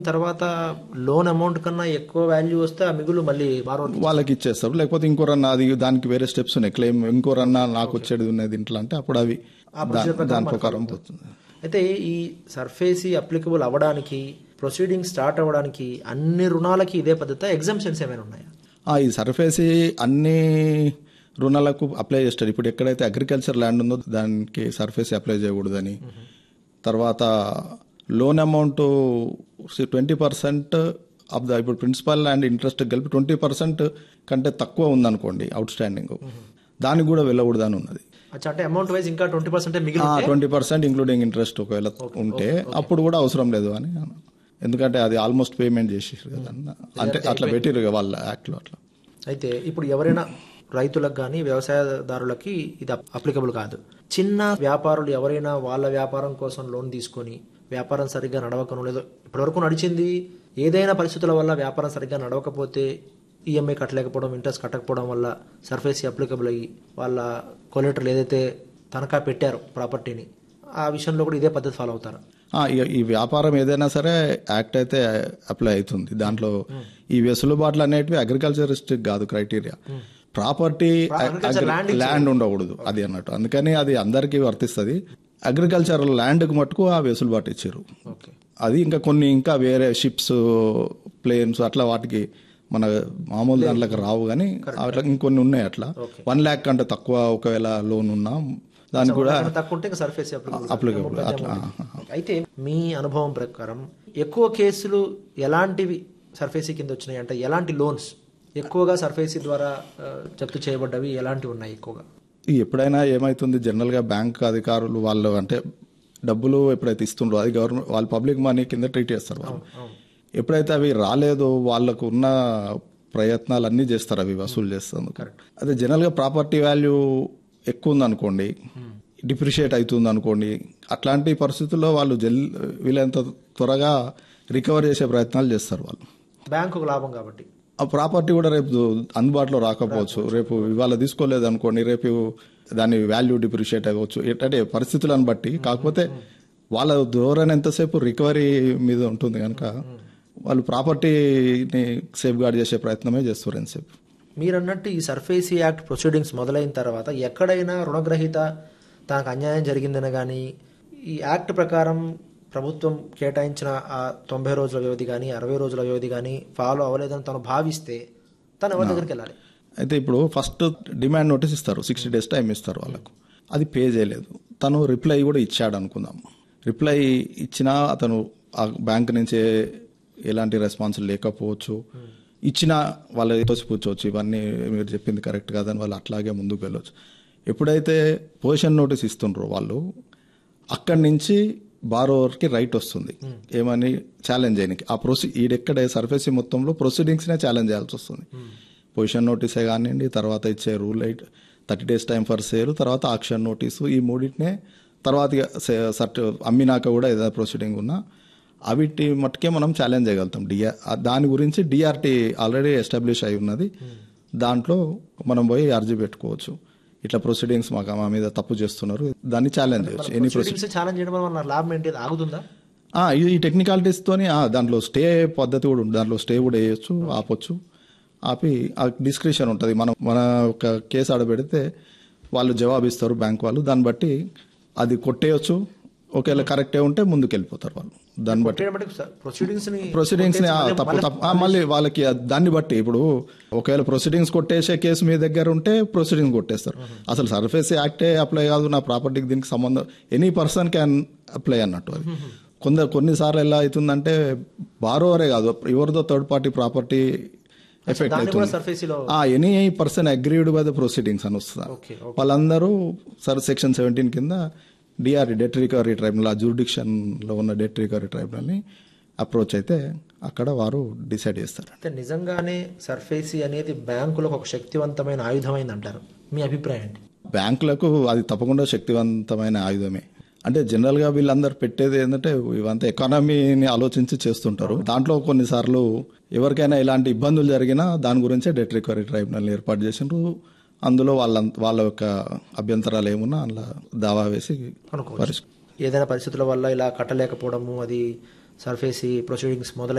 తర్వాత loan amount కన్నా ఎక్కువ వాల్యూ వస్తే ఆ మిగులు మళ్ళీ బారోర్ వాళ్ళకి ఇచ్చేస్తారు లేకపోతే ఇంకోరన్నా అది దానికి వేరే స్టెప్స్ ఉన్నాయి క్లెయిమ్ ఇంకోరన్నా నాకు వచ్చేది ఉన్నది ఇంట్లో అంటే అప్పుడు అవి దా- దాని ప్రకారం పోతుంది అయితే ఈ సర్ఫేసీ అప్లికబుల్ అవ్వడానికి ప్రొసీడింగ్ స్టార్ట్ అవ్వడానికి అన్ని రుణాలకి ఇదే పద్ధతి ఎగ్జామ్షన్స్ ఏమైనా ఉన్నాయా ఆ, ఈ సర్ఫేసి అన్ని రుణాలకు అప్లై చేస్తారు ఇప్పుడు ఎక్కడైతే అగ్రికల్చర్ ల్యాండ్ ఉందో దానికి సర్ఫేసి అప్లై చేయకూడదని తర్వాత loan amount twenty percent of the ఇప్పుడు ప్రిన్సిపల్ అండ్ ఇంట్రెస్ట్ కలిపి ట్వంటీ పర్సెంట్ కంటే తక్కువ ఉందనుకోండి అవుట్ స్టాండింగ్ దానికి కూడా వెళ్ళకూడదని ఉన్నది అచ్చా అంటే అమౌంట్ వైజ్ ఇంకా ట్వంటీ పర్సెంట్ మిగిలి ట్వంటీ పర్సెంట్ ఇంక్లూడింగ్ ఇంట్రెస్ట్ ఒకవేళ ఉంటే అప్పుడు కూడా అవసరం లేదు అని అన్న. ఎందుకంటే అది ఆల్మోస్ట్ పేమెంట్ చేసేసారు కదా అన్న. అంటే అట్లా పెట్టిరు కదా వాళ్ళ యాక్ట్లో అట్లా అయితే ఇప్పుడు ఎవరైనా రైతులకు కానీ వ్యవసాయదారులకి ఇది అప్లికబుల్ కాదు చిన్న వ్యాపారులు ఎవరైనా వాళ్ళ వ్యాపారం కోసం లోన్ తీసుకొని వ్యాపారం సరిగ్గా నడవకను లేదో ఇప్పటివరకు నడిచింది ఏదైనా పరిస్థితుల వల్ల వ్యాపారం సరిగ్గా నడవకపోతే ఈఎంఐ కట్టలేకపోవడం ఇంట్రెస్ట్ కట్టకపోవడం వల్ల సర్ఫేసీ అప్లికబుల్ అయ్యి వాళ్ళ కొలెటర్లు ఏదైతే తనఖా పెట్టారో ప్రాపర్టీని ఆ విషయంలో కూడా ఇదే పద్ధతి ఫాలో అవుతారు ఆ, ఈ- ఈ వ్యాపారం ఏదైనా సరే యాక్ట్ అయితే అప్లై అవుతుంది దాంట్లో ఈ వెసులుబాట్లు అనేటివి అగ్రికల్చరిస్టిక్ కాదు క్రైటీరియా ప్రాపర్టీ ల్యాండ్ ఉండకూడదు అది అన్నట్టు అందుకని అది అందరికీ వర్తిస్తుంది అగ్రికల్చర్ ల్యాండ్కి మటుకు ఆ వెసులుబాటు ఇచ్చారు ఓకే అది ఇంకా కొన్ని ఇంకా వేరే షిప్స్ ప్లేన్స్ అట్లా వాటికి మన మామూలు దాంట్లోకి రావు కానీ అట్లా ఇంకొన్ని ఉన్నాయి అట్లా వన్ ల్యాక్ కంటే తక్కువ ఒకవేళ లోన్ ఉన్నా దానికి కూడా తక్కువ ఉంటే ఇంకా సర్ఫేసీ అప్లికబుల్ అప్లికబుల్ అట్లా అయితే మీ అనుభవం ప్రకారం ఎక్కువ కేసులు ఎలాంటివి సర్ఫేసీ కింద వచ్చినాయి అంటే ఎలాంటి లోన్స్ ఎక్కువగా సర్ఫేసీ ద్వారా ఆ, జప్తు చేయబడ్డవి ఎలాంటివి ఉన్నాయి ఎక్కువగా ఈ ఎప్పుడైనా ఏమైతుంది జనరల్ గా బ్యాంక్ అధికారులు వాళ్ళు అంటే డబ్బులు ఎప్పుడైతే ఇస్తుండ్రో అది గవర్నమెంట్ వాళ్ళు పబ్లిక్ మనీ కింద ట్రీట్ చేస్తారు వాళ్ళు ఎప్పుడైతే అవి రాలేదో వాళ్ళకు ఉన్న ప్రయత్నాలు అన్నీ చేస్తారు అవి వసూలు చేస్తుంది అదే జనరల్ గా ప్రాపర్టీ వాల్యూ ఎక్కువ ఉంది అనుకోండి డిప్రిషియేట్ అవుతుంది అనుకోండి అట్లాంటి పరిస్థితుల్లో వాళ్ళు జల్ వీలైనంత త్వరగా రికవర్ చేసే ప్రయత్నాలు చేస్తారు వాళ్ళు బ్యాంకుకు లాభం కాబట్టి ఆ ప్రాపర్టీ కూడా రేపు అందుబాటులో రాకపోవచ్చు రేపు ఇవాళ తీసుకోలేదు అనుకోండి రేపు దాని వాల్యూ డిప్రిషియేట్ అవ్వచ్చు అంటే పరిస్థితులను బట్టి కాకపోతే వాళ్ళ ధోరణి ఎంతసేపు రికవరీ మీద ఉంటుంది కనుక వాళ్ళు ప్రాపర్టీని సేఫ్ గార్డ్ చేసే ప్రయత్నమే చేస్తారు ఎంతసేపు మీరు అన్నట్టు ఈ సర్ఫేసీ యాక్ట్ ప్రొసీడింగ్స్ మొదలైన తర్వాత ఎక్కడైనా రుణగ్రహీత తనకు అన్యాయం జరిగిందని కానీ ఈ యాక్ట్ ప్రకారం ప్రభుత్వం కేటాయించిన ఆ తొంభై రోజుల వ్యవధి కానీ అరవై రోజుల వ్యవధి కానీ ఫాలో అవ్వలేదని తను భావిస్తే తను ఎవరి దగ్గరికి వెళ్ళాలి అయితే ఇప్పుడు ఫస్ట్ డిమాండ్ నోటీస్ ఇస్తారు సిక్స్టీ డేస్ టైం ఇస్తారు వాళ్ళకు అది పే చేయలేదు తను రిప్లై కూడా ఇచ్చాడు అనుకుందాం రిప్లై ఇచ్చినా అతను ఆ బ్యాంక్ నుంచి ఎలాంటి రెస్పాన్స్ లేకపోవచ్చు ఇచ్చినా వాళ్ళు తోసిపుచ్చవచ్చు ఇవన్నీ మీరు చెప్పింది కరెక్ట్ కాదని వాళ్ళు అట్లాగే ముందుకు వెళ్ళొచ్చు ఎప్పుడైతే పొజిషన్ నోటీస్ ఇస్తుండ్రో వాళ్ళు అక్కడి నుంచి బారోవర్కి రైట్ వస్తుంది ఏమని ఛాలెంజ్ చేయడానికి ఆ ప్రొసీ ఈడెక్కడ సర్ఫేసీ మొత్తంలో ప్రొసీడింగ్స్నే ఛాలెంజ్ చేయాల్సి వస్తుంది పొజిషన్ నోటీసే కానివ్వండి తర్వాత ఇచ్చే rule eight thirty days time for sale తర్వాత ఆక్షన్ నోటీసు ఈ మూడింటినే తర్వాత ఇక సే- సర్ట్ అమ్మినాక కూడా ఏదైనా ప్రొసీడింగ్ ఉన్నా అవిటి మట్టుకే మనం ఛాలెంజ్ చేయగలుగుతాం డిఆర్ దాని గురించి డిఆర్టీ ఆల్రెడీ ఎస్టాబ్లిష్ అయి ఉన్నది దాంట్లో మనం పోయి అర్జీ పెట్టుకోవచ్చు ఇట్లా ప్రొసీడింగ్స్ మాకు మా మీద తప్పు చేస్తున్నారు దాన్ని ఛాలెంజ్ చేయొచ్చు ఎనీ ప్రొసీడింగ్స్ ఛాలెంజ్ చేయడం వల్ల మన లాభం ఏంటి అది ఆగుతుందా ఆ, ఈ టెక్నికాలిటీస్ తోని ఆ, దాంట్లో స్టే పద్ధతి కూడా ఉంది దాంట్లో స్టే కూడా వేయొచ్చు ఆపొచ్చు ఆపి ఆ డిస్క్రిప్షన్ ఉంటుంది మనం మన ఒక కేసు ఆడ పెడితే వాళ్ళు జవాబు ఇస్తారు బ్యాంక్ వాళ్ళు దాన్ని బట్టి అది కొట్టేయచ్చు ఒకవేళ కరెక్టే ఉంటే ముందుకు వెళ్ళిపోతారు వాళ్ళు దాన్ని బట్టి ప్రొసీడింగ్స్ ని ప్రొసీడింగ్స్ ని ఆ, తప్పు తప్పు ఆ, మళ్ళీ వాళ్ళకి ఆ దాన్ని బట్టి ఇప్పుడు ఒకవేళ ప్రొసీడింగ్స్ కొట్టేసే కేసు మీ దగ్గర ఉంటే ప్రొసీడింగ్స్ కొట్టేస్తారు అసలు సర్ఫేస్ యాక్టే అప్లై కాదు నా ప్రాపర్టీకి దీనికి సంబంధం ఎనీ పర్సన్ క్యాన్ అప్లై అన్నట్టు అది కొందరు కొన్నిసార్లు ఎలా అవుతుందంటే బారోవరే కాదు ఎవరిదో థర్డ్ పార్టీ ప్రాపర్టీ ఎఫెక్ట్ దాన్ని కూడా అవుతుంది సర్ఫేసీలో any person agreed by the proceedings అని వస్తుంది ఓకే వాళ్ళందరూ సార్ సెక్షన్ సెవెంటీన్ కింద డిఆర్ఈ డెట్ రికవరీ ట్రైబ్యునల్ ఆ jurisdiction లో ఉన్న డెట్ రికవరీ ట్రైబ్యునల్ని అప్రోచ్ అయితే అక్కడ వారు డిసైడ్ చేస్తారు అయితే నిజంగానే సర్ఫేసీ అనేది బ్యాంకులకు ఒక శక్తివంతమైన ఆయుధమైంది అంటారు మీ అభిప్రాయం ఏంటి బ్యాంకులకు అది తప్పకుండా శక్తివంతమైన ఆయుధమే అంటే జనరల్ గా వీళ్ళందరూ పెట్టేది ఏంటంటే ఇవంతా ఎకానమీని ఆలోచించి చేస్తుంటారు దాంట్లో కొన్నిసార్లు ఎవరికైనా ఇలాంటి ఇబ్బందులు జరిగినా దాని గురించే డెట్ రికవరీ ట్రైబ్యునల్ ఏర్పాటు చేసిండ్రు అందులో వాళ్ళ వాళ్ళ యొక్క అభ్యంతరాలు ఏమున్నా అందులో దావా వేసి అనుకోవచ్చు ఏదైనా పరిస్థితుల వల్ల ఇలా కట్టలేకపోవడము అది సర్ఫేసీ ప్రొసీడింగ్స్ మొదలై